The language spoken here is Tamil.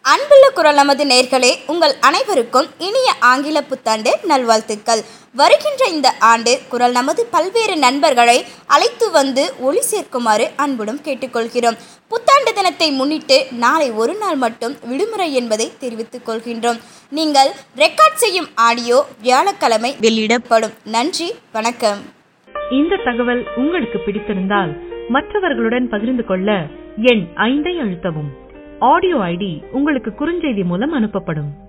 அன்புள்ள குரல் நமது நேர்களே உங்கள் அனைவருக்கும் இனிய ஆங்கில புத்தாண்டு நல்வாழ்த்துக்கள் வருகின்ற இந்த ஆண்டு குரல் நமது பல்வேறு நண்பர்களை அழைத்து வந்து ஒளி சேர்க்குமாறு அன்புடன் கேட்டுக்கொள்கிறோம் புத்தாண்டு தினத்தை முன்னிட்டு நாளை ஒரு நாள் மட்டும் விடுமுறை என்பதை தெரிவித்துக் கொள்கின்றோம் நீங்கள் ரெக்கார்ட் செய்யும் ஆடியோ வியாழக்கிழமை வெளியிடப்படும் நன்றி வணக்கம் இந்த தகவல் உங்களுக்கு பிடித்திருந்தால் மற்றவர்களுடன் பகிர்ந்து கொள்ள எண் ஐந்தை அழுத்தவும் ஆடியோ ஐடி உங்களுக்கு குறுஞ்செய்தி மூலம் அனுப்பப்படும்